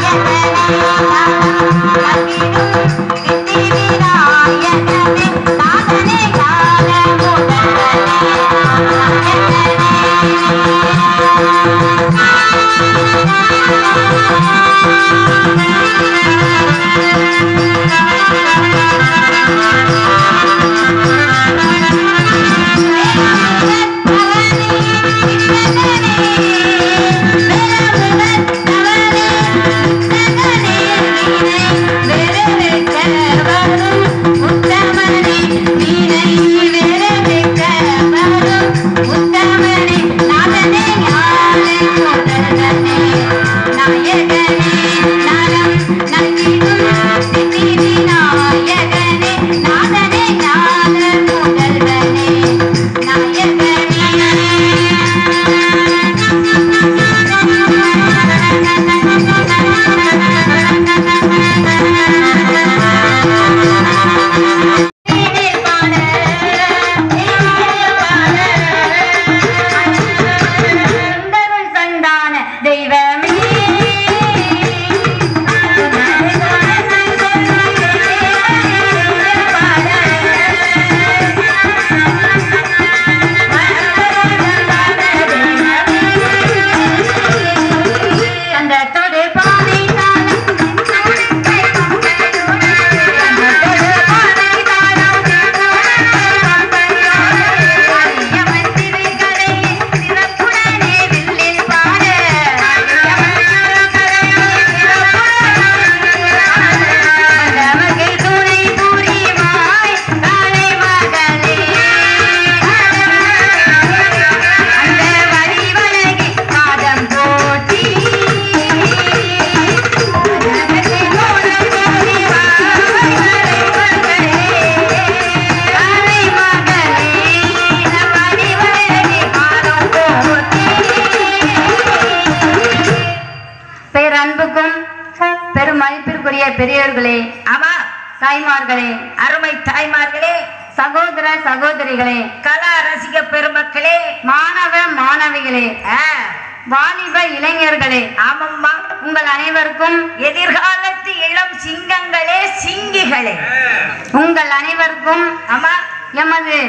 பெரியவர்களே ஆமா தாய்மார்களே அருமை தாய்மார்களே சகோதர சகோதரிகளே கலா ரசிக பெருமக்களே மாணவ மாணவிகளே ஆ, வாலிப இளைஞர்களே ஆமம்மா உங்கள் அனைவருக்கும் எதிர்காலத்து இளம் சிங்கங்களே சிங்கிகளே உங்கள் அனைவருக்கும் ஆமா எமது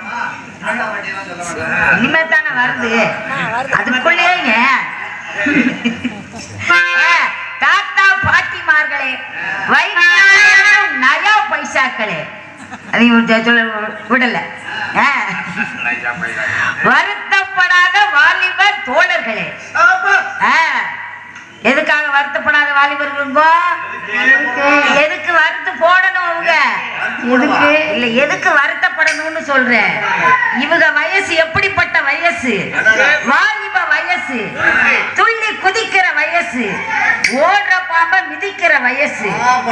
இனிமே தானே வருது அதுக்குள்ளேங்க ஆ, தாத்தா பாட்டிமார்களே வைத்தியம் நயா பைசாக்களே அதையும் சொல்ல- சொல்ல விடல ஆ. வருத்தப்படாத வாலிப தோழர்களே ஆ. எதுக்காக வருத்தப்படாத வாலிபர்களுங்கோ எதுக்கு வருத்து போடணும் அவங்க எதுக்கு? இல்ல எதுக்கு வருத்தப்படணும்னு சொல்றேன் இவங்க வயசு எப்படிப்பட்ட வயசு வாலிப வயசு துள்ளி குதிக்கிற வயசு ஓடுற பாம்ப மிதிக்கிற வயசு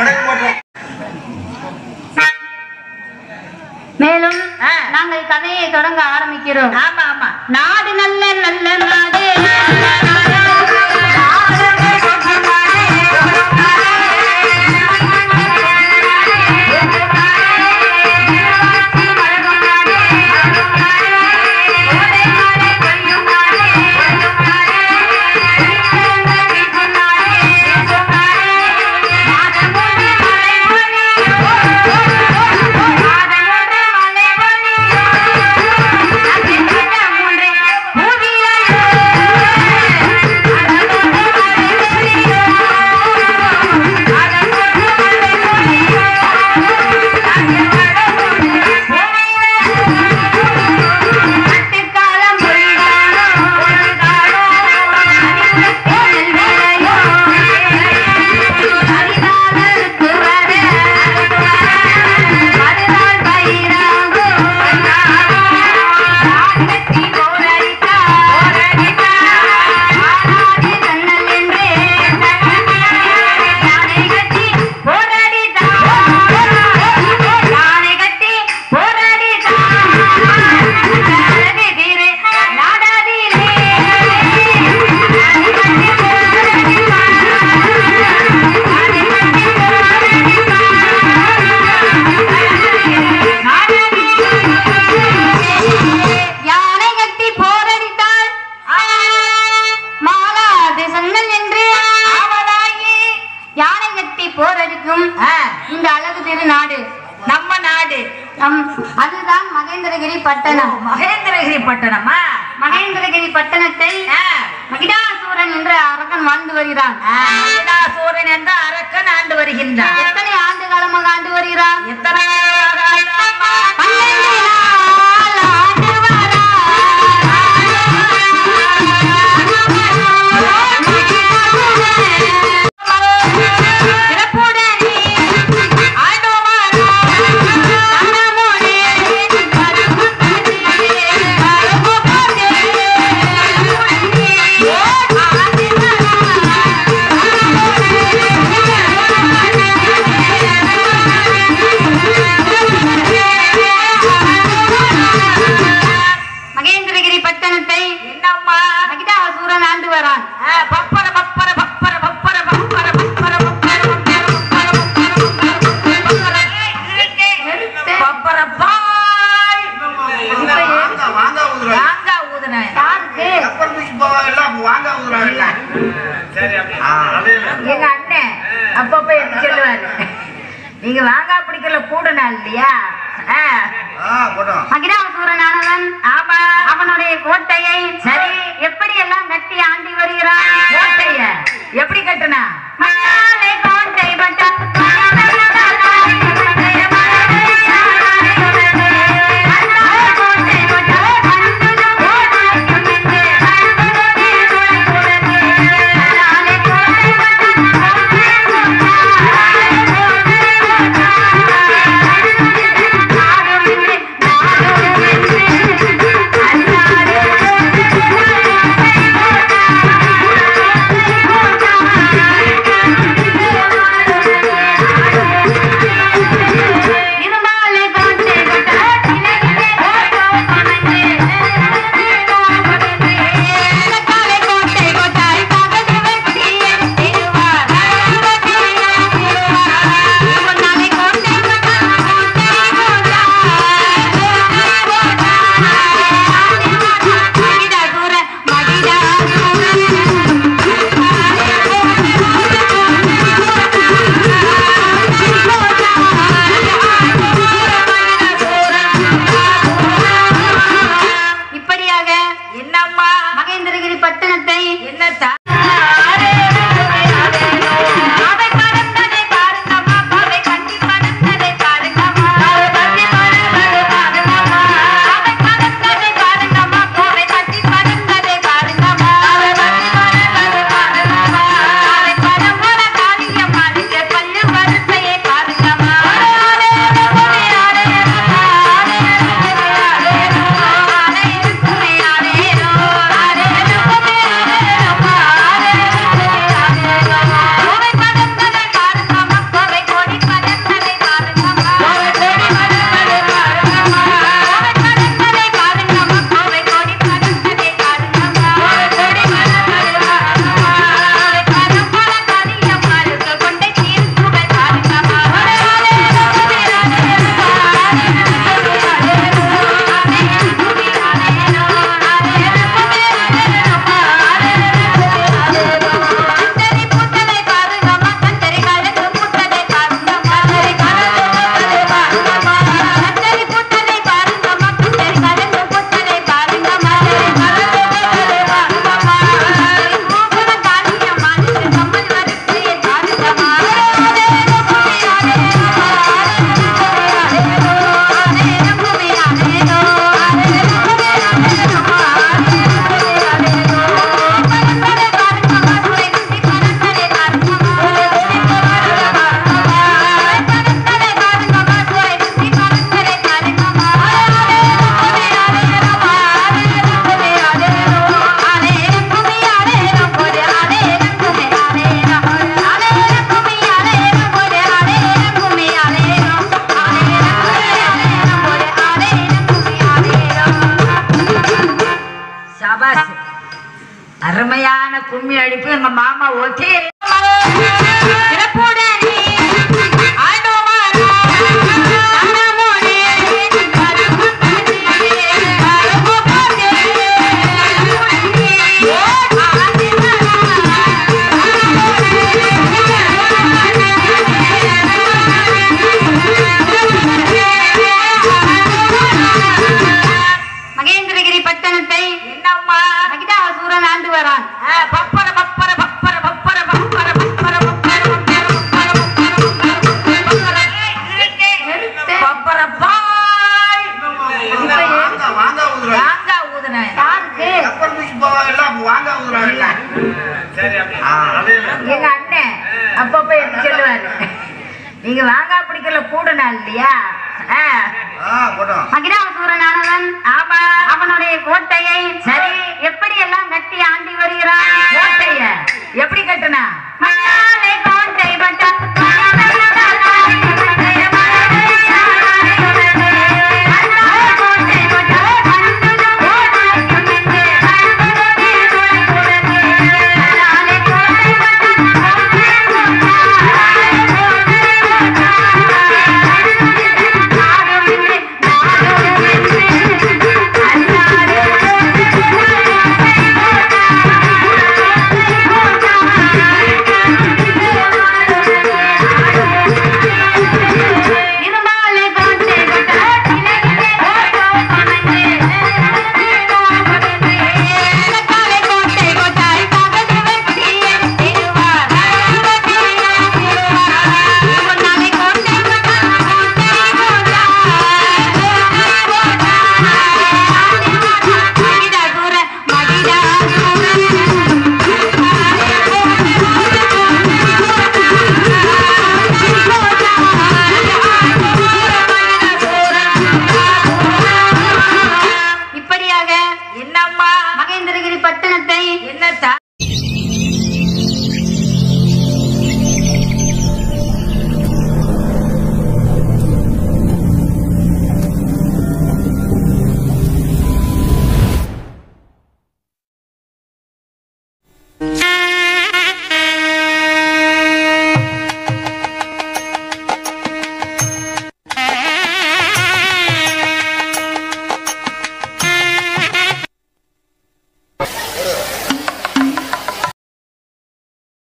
மேலும் ஆ. நாங்கள் கதையை தொடங்க ஆரம்பிக்கிறோம் ஆமா ஆமா நாடு நல்ல நல்ல நாடு மூன்று பட்டணம் மகேந்திரகிரி பட்டணமா மகேந்திரகிரி பட்டணத்தை ஆ. மகிடாசூரன் என்ற அரக்கன் வாழ்ந்து வருகிறான் ஆ, மகிடாசூரன் என்ற அரக்கன் ஆண்டு வருகின்றான் எத்தனை ஆண்டு காலமாக ஆண்டு வருகிறான் எத்தனை ஆண்டுகளம்மா? பன்னெண்டு நாள் ஆண்டு வரான். சிறப்புடனே ஆடுவாரா. அன்னமுடனே கருப்புப்பட்டே, கருப்புப்பட்டே. ஆண்டு மகேந்திரகிரி பட்டணத்தை என்னம்மா மகிடாசூரன் ஆண்டு வரான் ஆ, பப்பர பப்பர பப்பர பப்பர பப்பர பப்பர பப்பர பப்பர பப்பர பப்பர பப்பர நிறுத்து. பப்பர பாய் வாங்க, வாங்க ஊதுறாங்க. வாங்கா ஊதுனேன் யாருக்கு கப்பலுக்கு போவாங்கல்ல, அப்ப வாங்க ஊதுறாங்கல்ல. ஆ, அதே தான். எங்க அண்ணன் அப்பப்ப எடுத்து சொல்லுவாரு நீங்க வாங்கா பிடிக்கல கூட நாள் இல்லையா ஆ, ஆ, போட்டோம். மகிடாசூரன் ஆனவன் ஆமா அவனுடைய கோட்டையை சரி. எப்படி எல்லாம் கட்டி ஆண்டி வருகிறான் கோட்டைய எப்படி கட்டுனா மண்ணாலே கோட்டை பட்ட இருமாலே கோட்டை பட்ட இலகிலே கோட்டோ சமந்தே காலை கோட்டை கோட்டாய் பகது வெற்றியே திருவார் பொன்னாலை கோட்டை பட்ட கோட்டை மகிடாசூர இப்படியாக என்னம்மா மகேந்திரகிரி பட்டணத்தை என்ன தா- பாவை பறந்ததை பாருங்கம்மா, பாவை கண்ணி பறந்ததை பாருங்கம்மா. பாவை கண்ணி பறந்ததை பாருங்கம்மா. பாவை பறந்ததை பாருங்கம்மா, பாவை கண்ணி பறந்ததை பாருங்கம்மா. பாவை கண்ணி பறந்ததை பாருங்கம்மா. பாவை பரம்பர காளியம்மாளுக்கு பல்லு வரிசையை பாருங்கம்மா. ஆரே, ஆரே, ஆரே, ஆரே, ஆரே, ஆரே, இருக்குமே, ஆரேரோ, ஆரே, இருக்குமே, ஆரேரோ, கோவை பதத்ததை பாருங்கம்மா, கோவை கோடி பதத்ததை பாருங்கம்மா. கோவை கோடி பதத்ததை பாருங்கம்மா. கோவை பதத்ததை பாருங்கம்மா, கோவை கோடி பதத்ததை பாருங்கம்மா. கோவை கோடி பதத்ததை பாருங்கம்மா. கோவை பரம்பர காளியம்மாளுக்கு கொண்டை தீர்ப்புகள் பாருங்கம்மா. ஆரே, ஆரே, ஆரே, கந்தரி பூத்ததை பாருங்கம்மா கந்தரி கலந்து பூத்ததை பாருங்கம்மா கந்தரி கலந்து பூத்ததை பாருங்கம்மா கந்தரி பூத்ததை பாருங்கம்மா கந்தரி கலந்து பூத்ததை பாருங்கம்மா கந்தரி கலந்து பூத்ததை பாருங்கம்மா கந்தரி பூக்குற காளியம்மா நின்று கம்மல் வரிசையை பாருங்கம்மா ஆரே நம்புமே ஆரே ஆரே நம்புமே ஆரே ஆரே நம்புமே சபாஸ் அருமையான கும்மி அடிப்பு எங்க மாமா ஓகே சிறப்புடனே ஆடுவாரா அன்னமுடனே கருப்புப்பட்டே, கருப்புப்பட்டே. ஆண்டு வரா. ஆ, பப்பர பப்பர பப்பர பப்பர பப்பர பப்பர பப்பர பப்பர பப்பர நிறுத்து. பப்பர பாய் என்ன வாங்க வாங்க ஊதுறாங்க வாங்கா ஊதுனேன் யாருக்கு கப்பல் தூக்கி போவாங்கல்ல அப்ப வாங்க ஊதுறாங்கல்ல சரி அப்படி ஆ. அதே எங்க அண்ணன் அப்பப்ப எடுத்து சொல்லுவாரு நீங்க வாங்கா பிடிக்கல கூட நாள் இல்லையா ஆ, ஆ போட்டோம் அகிலாசூரனானவன் ஆமா அவனுடைய கோட்டையை சரி. எப்ப